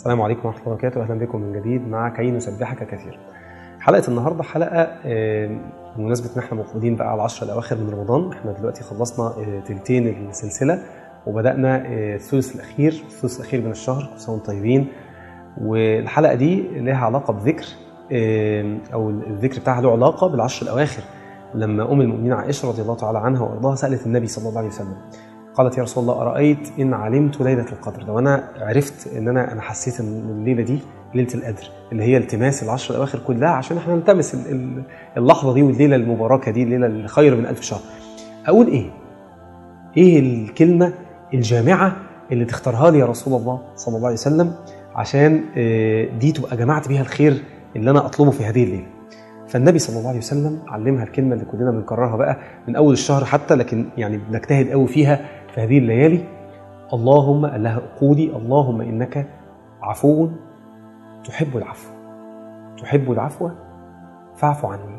السلام عليكم ورحمة الله وبركاته أهلا بكم من جديد مع كي نسبحك كثيرا حلقة النهاردة حلقة آه، بمناسبة إن إحنا موجودين بقى على العشرة الأواخر من رمضان إحنا دلوقتي خلصنا آه، تلتين السلسلة وبدأنا آه، الثلث الأخير الثلث الأخير من الشهر كل سنة وأنتم طيبين والحلقة دي لها علاقة بذكر آه، أو الذكر بتاعها له علاقة بالعشر الأواخر لما أم المؤمنين عائشة رضي الله تعالى عنها وأرضاها سألت النبي صلى الله عليه وسلم قالت يا رسول الله أرأيت إن علمت ليلة القدر لو أنا عرفت إن أنا أنا حسيت إن الليلة دي ليلة القدر اللي هي التماس العشر الأواخر كلها عشان إحنا نلتمس ال- ال- اللحظة دي والليلة المباركة دي الليلة اللي خير من ألف شهر أقول إيه؟ إيه الكلمة الجامعة اللي تختارها لي يا رسول الله صلى الله عليه وسلم عشان آه، دي تبقى جمعت بيها الخير اللي أنا أطلبه في هذه الليلة فالنبي صلى الله عليه وسلم علمها الكلمة اللي كلنا بنكررها بقى من أول الشهر حتى لكن يعني بنجتهد قوي فيها في هذه الليالي اللهم قال لها قولي اللهم إنك عفو تحب العفو تحب العفو فاعف عني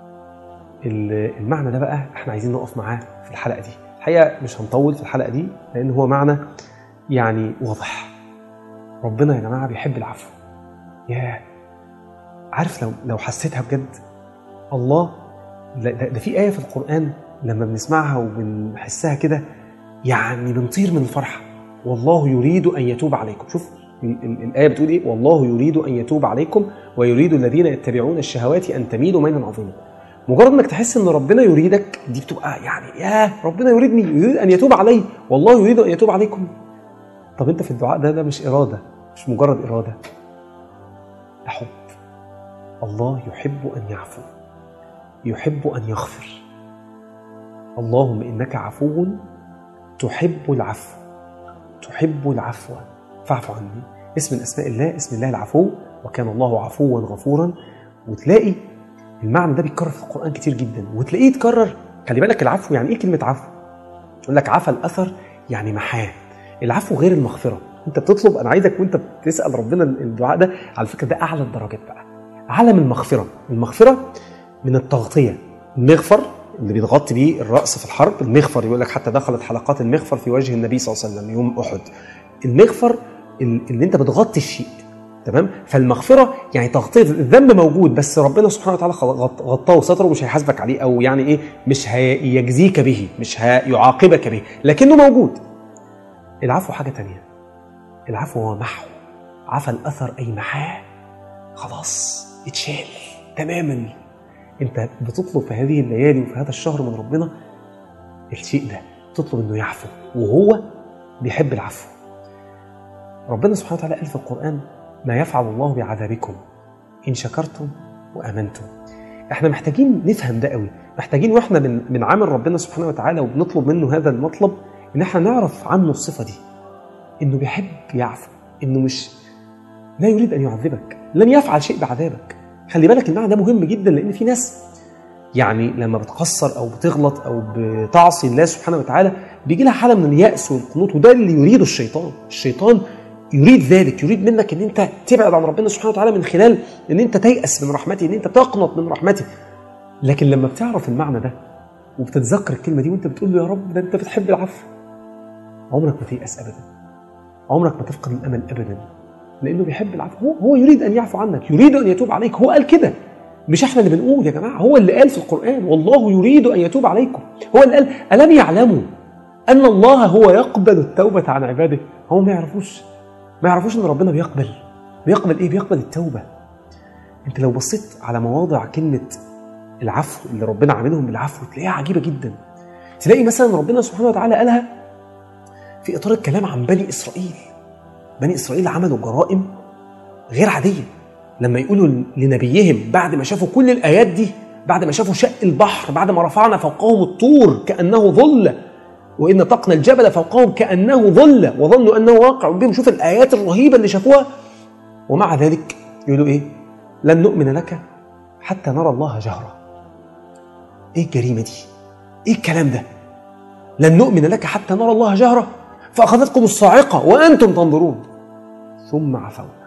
ال- المعنى ده بقى احنا عايزين نقف معاه في الحلقة دي الحقيقة مش هنطول في الحلقة دي لأن هو معنى يعني واضح ربنا يا جماعة بيحب العفو ياه عارف لو لو حسيتها بجد الله لا- ده, ده في آية في القرآن لما بنسمعها وبنحسها كده يعني بنطير من الفرحة والله يريد أن يتوب عليكم شوف ال- ال- الآية بتقول إيه والله يريد أن يتوب عليكم ويريد الذين يتبعون الشهوات أن تميلوا ميلا عظيما مجرد انك تحس ان ربنا يريدك دي بتبقى يعني ياه ربنا يريدني يريد ان يتوب علي والله يريد ان يتوب عليكم طب انت في الدعاء ده ده مش اراده مش مجرد اراده ده حب الله يحب ان يعفو يحب ان يغفر اللهم انك عفو تحب العفو تحب العفو فاعف عني اسم من اسماء الله اسم الله العفو وكان الله عفوا غفورا وتلاقي المعنى ده بيتكرر في القران كتير جدا وتلاقيه يتكرر خلي بالك العفو يعني ايه كلمه عفو يقول لك عفى الاثر يعني محاه العفو غير المغفره انت بتطلب انا عايزك وانت بتسال ربنا الدعاء ده على فكره ده اعلى الدرجات بقى اعلى من المغفره المغفره من التغطيه المغفر اللي بيتغطي بيه الراس في الحرب المغفر يقول لك حتى دخلت حلقات المغفر في وجه النبي صلى الله عليه وسلم يوم احد المغفر ال- اللي انت بتغطي الشيء تمام فالمغفره يعني تغطيه الذنب موجود بس ربنا سبحانه وتعالى خل- غط- غطاه وستره ومش هيحاسبك عليه او يعني ايه مش هيجزيك به مش هيعاقبك به لكنه موجود العفو حاجه تانية العفو هو محو عفى الاثر اي محاه خلاص اتشال تماما انت بتطلب في هذه الليالي وفي هذا الشهر من ربنا الشيء ده تطلب انه يعفو وهو بيحب العفو ربنا سبحانه وتعالى قال في القرآن ما يفعل الله بعذابكم إن شكرتم وآمنتم احنا محتاجين نفهم ده قوي محتاجين واحنا بن- بنعامل ربنا سبحانه وتعالى وبنطلب منه هذا المطلب ان احنا نعرف عنه الصفة دي انه بيحب يعفو انه مش لا يريد ان يعذبك لن يفعل شيء بعذابك خلي بالك المعنى ده مهم جدا لان في ناس يعني لما بتقصر او بتغلط او بتعصي الله سبحانه وتعالى بيجي لها حاله من الياس والقنوط وده اللي يريده الشيطان الشيطان يريد ذلك يريد منك ان انت تبعد عن ربنا سبحانه وتعالى من خلال ان انت تيأس من رحمته ان انت تقنط من رحمته لكن لما بتعرف المعنى ده وبتتذكر الكلمه دي وانت بتقول له يا رب ده انت بتحب العفو عمرك ما تيأس ابدا عمرك ما تفقد الامل ابدا لانه بيحب العفو هو, هو يريد ان يعفو عنك يريد ان يتوب عليك هو قال كده مش احنا اللي بنقول يا جماعه هو اللي قال في القران والله يريد ان يتوب عليكم هو اللي قال الم يعلموا ان الله هو يقبل التوبه عن عباده هم ما يعرفوش ما يعرفوش ان ربنا بيقبل بيقبل ايه بيقبل التوبه انت لو بصيت على مواضع كلمه العفو اللي ربنا عاملهم بالعفو تلاقيها عجيبه جدا تلاقي مثلا ربنا سبحانه وتعالى قالها في اطار الكلام عن بني اسرائيل بني اسرائيل عملوا جرائم غير عاديه لما يقولوا لنبيهم بعد ما شافوا كل الايات دي بعد ما شافوا شق البحر بعد ما رفعنا فوقهم الطور كانه ظل وان طقنا الجبل فوقهم كانه ظل وظنوا انه واقع بهم شوف الايات الرهيبه اللي شافوها ومع ذلك يقولوا ايه لن نؤمن لك حتى نرى الله جهرة ايه الجريمه دي ايه الكلام ده لن نؤمن لك حتى نرى الله جهرة فاخذتكم الصاعقه وانتم تنظرون ثم عفونا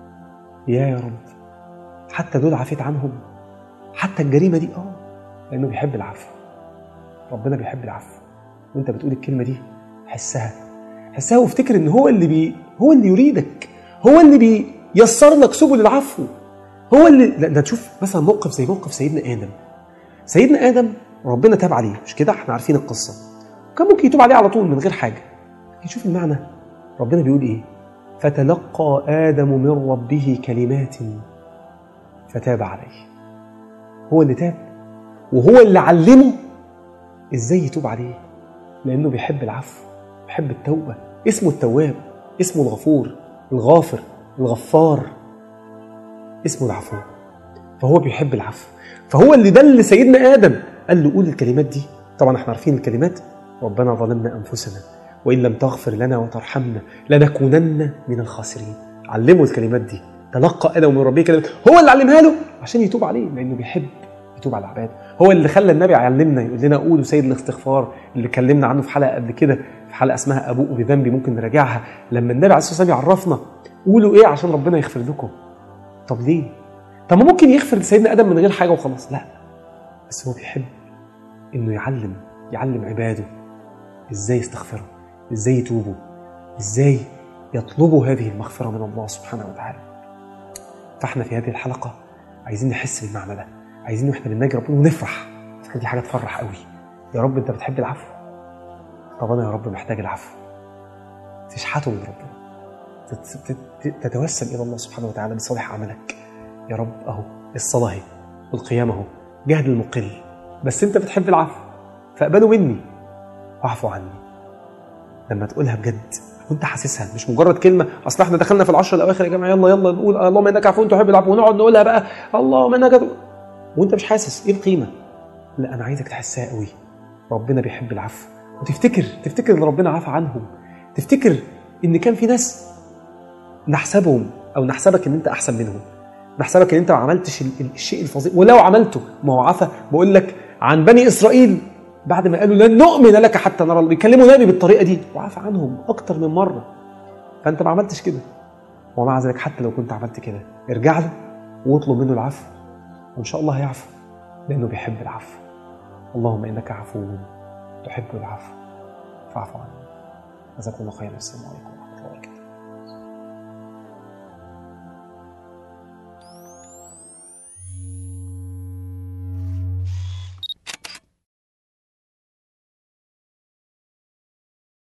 يا يا رب حتى دول عفيت عنهم حتى الجريمه دي اه لانه بيحب العفو ربنا بيحب العفو وانت بتقول الكلمه دي حسها حسها وافتكر ان هو اللي بي هو اللي يريدك هو اللي بيسر لك سبل العفو هو اللي لا تشوف مثلا موقف زي موقف سيدنا ادم سيدنا ادم ربنا تاب عليه مش كده احنا عارفين القصه كان ممكن يتوب عليه على طول من غير حاجه يشوف المعنى ربنا بيقول ايه فتلقى ادم من ربه كلمات فتاب عليه هو اللي تاب وهو اللي علمه ازاي يتوب عليه لانه بيحب العفو بيحب التوبه اسمه التواب اسمه الغفور الغافر الغفار اسمه العفو فهو بيحب العفو فهو اللي دل سيدنا ادم قال له قول الكلمات دي طبعا احنا عارفين الكلمات ربنا ظلمنا انفسنا وان لم تغفر لنا وترحمنا لنكونن من الخاسرين علمه الكلمات دي تلقى ادم من ربه كلمات هو اللي علمها له عشان يتوب عليه لانه بيحب يتوب على العباد هو اللي خلى النبي يعلمنا يقول لنا قولوا سيد الاستغفار اللي اتكلمنا عنه في حلقه قبل كده في حلقه اسمها ابوء بذنبي ممكن نراجعها لما النبي عليه الصلاه والسلام يعرفنا قولوا ايه عشان ربنا يغفر لكم طب ليه طب ما ممكن يغفر لسيدنا ادم من غير حاجه وخلاص لا بس هو بيحب انه يعلم يعلم عباده ازاي يستغفروا ازاي يتوبوا ازاي يطلبوا هذه المغفره من الله سبحانه وتعالى فاحنا في هذه الحلقه عايزين نحس بالمعنى ده عايزين واحنا بنناجي ربنا ونفرح دي حاجه تفرح قوي يا رب انت بتحب العفو طب انا يا رب محتاج العفو تشحته من ربنا تتوسل الى الله سبحانه وتعالى بصالح عملك يا رب اهو الصلاه اهي والقيام اهو جهد المقل بس انت بتحب العفو فاقبله مني واعفو عني لما تقولها بجد وانت حاسسها مش مجرد كلمه اصل احنا دخلنا في العشر الاواخر يا جماعه يلا يلا نقول اللهم انك عفو تحب العفو ونقعد نقولها بقى اللهم انك وانت مش حاسس ايه القيمه لا انا عايزك تحسها قوي ربنا بيحب العفو وتفتكر تفتكر ان ربنا عفى عنهم تفتكر ان كان في ناس نحسبهم او نحسبك ان انت احسن منهم نحسبك ان انت ما عملتش الشيء الفظيع ولو عملته ما هو عفى بقول لك عن بني اسرائيل بعد ما قالوا لن نؤمن لك حتى نرى بيكلموا نبي بالطريقه دي وعفى عنهم اكتر من مره فانت ما عملتش كده ومع ذلك حتى لو كنت عملت كده ارجع له واطلب منه العفو وان شاء الله هيعفو لانه بيحب العفو اللهم انك عفو تحب العفو فاعف عني جزاكم الله خيرا السلام عليكم